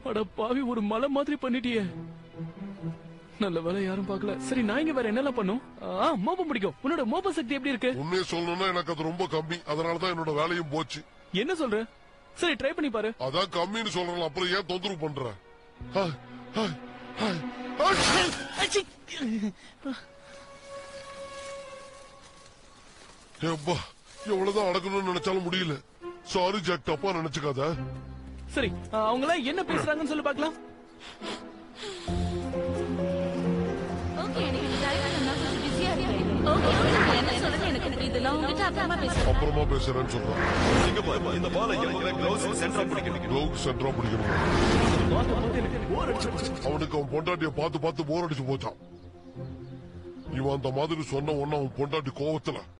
அட பாவி ஒரு மலை மாதிரி பண்ணிட்டியே நல்ல வேலை யாரும் பார்க்கல சரி நான் இங்க வேற என்னெல்லாம் பண்ணும் ஆ மோப்பம் பிடிக்கும் உன்னோட மோப்ப சக்தி எப்படி இருக்கு உண்மையை சொல்லணும்னா எனக்கு அது ரொம்ப கம்மி அதனாலதான் என்னோட வேலையும் போச்சு என்ன சொல்ற சரி ட்ரை பண்ணி பாரு அதான் கம்மின்னு சொல்றேன் அப்புறம் ஏன் தொந்தரவு பண்ற ஹாய், ஹாய், ஹாய், ஹாய். அச்சி. ஏப்பா எவ்வளவுதான் அடக்கணும்னு நினைச்சாலும் முடியல சாரி ஜாக் தப்பா நினைச்சுக்காத சரி அவங்க எல்லாம் என்ன பேசுறாங்கன்னு சொல்லி பார்க்கலாம் ஓகே எனக்கு இந்த டைரக்டர் நான் கொஞ்சம் பிஸியா இருக்கேன் ஓகே ஓகே என்ன சொல்றது எனக்கு புரியுது நான் உங்ககிட்ட அப்புறமா பேசுறேன் அப்புறமா பேசுறேன்னு சொல்றேன் இங்க இந்த பால் இங்க க்ளவுஸ் சென்டரா பிடிக்கணும் க்ளவுக்கு சென்டரா பிடிக்கணும் பார்த்து பார்த்து எனக்கு bore அடிச்சு போச்சு. அவனுக்கு அவன் பொண்டாட்டிய பார்த்து பார்த்து போர் அடிச்சு போச்சான் இவன் அந்த மாதிரி சொன்ன உடனே அவன் பொண்டாட்டி கோவத்துல